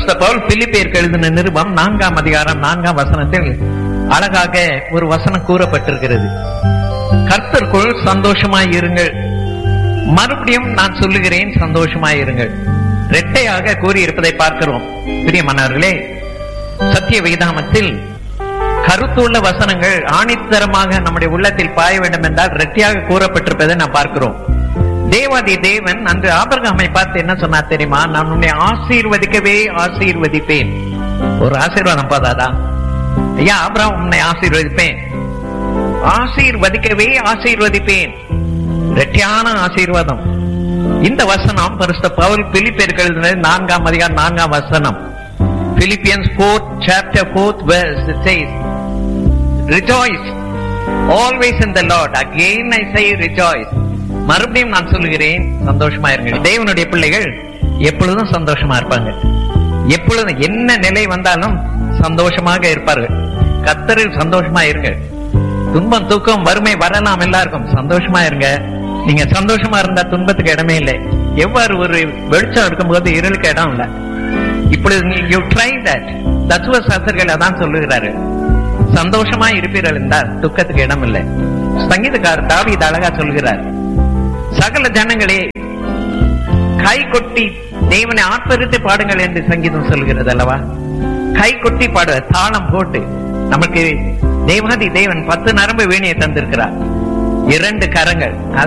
பரிசுத்த பவுல் பிலிப்பியருக்கு எழுதின நிருபம் நான்காம் அதிகாரம் நான்காம் வசனத்தில் அழகாக ஒரு வசனம் கூறப்பட்டிருக்கிறது கர்த்தருக்குள் சந்தோஷமாய் இருங்கள் மறுபடியும் நான் சொல்லுகிறேன் சந்தோஷமாய் இருங்கள் இரட்டையாக கூறியிருப்பதை பார்க்கிறோம் பிரியமானவர்களே சத்திய வேதாமத்தில் கருத்துள்ள வசனங்கள் ஆணித்தரமாக நம்முடைய உள்ளத்தில் பாய வேண்டும் என்றால் இரட்டையாக கூறப்பட்டிருப்பதை நாம் பார்க்கிறோம் தேவாதி தேவன் அன்று ஆபரகாமை பார்த்து என்ன சொன்னார் தெரியுமா நான் உன்னை ஆசீர்வதிக்கவே ஆசீர்வதிப்பேன் ஒரு ஆசீர்வாதம் போதாதா ஐயா ஆபராம் உன்னை ஆசீர்வதிப்பேன் ஆசீர்வதிக்கவே ஆசீர்வதிப்பேன் இரட்டியான ஆசீர்வாதம் இந்த வசனம் பரிசுத்த பவுல் பிலிப்பியருக்கு எழுதினது நான்காம் அதிகாரம் நான்காம் வசனம் Philippians fourth chapter fourth verse it says rejoice always in the lord again i say rejoice மறுபடியும் நான் சொல்லுகிறேன் சந்தோஷமா இருங்கள் தேவனுடைய பிள்ளைகள் எப்பொழுதும் சந்தோஷமா இருப்பாங்க எப்பொழுதும் என்ன நிலை வந்தாலும் சந்தோஷமாக இருப்பார்கள் கத்தரில் சந்தோஷமா இருங்கள் துன்பம் தூக்கம் வறுமை வரலாம் எல்லாருக்கும் சந்தோஷமா இருங்க நீங்க சந்தோஷமா இருந்தா துன்பத்துக்கு இடமே இல்லை எவ்வாறு ஒரு வெளிச்சம் இருக்கும்போது இருளுக்கு இடம் இல்லை இப்பொழுது யூ ட்ரை தட் தத்துவ சாஸ்திரர்கள் அதான் சொல்லுகிறாரு சந்தோஷமா இருப்பீர்கள் என்றால் துக்கத்துக்கு இடம் இல்லை சங்கீதக்காரர் தாவீது அழகா சொல்கிறார் சகல ஜனங்களே கை கொட்டி தேவனை ஆர்ப்பரித்து பாடுங்கள் என்று சங்கீதம் சொல்கிறது அல்லவா கை கொட்டி பாடு தாளம் போட்டு நமக்கு தேவாதி தேவன் பத்து நரம்பு வேணியை தந்திருக்கிறார் இரண்டு கரங்கள்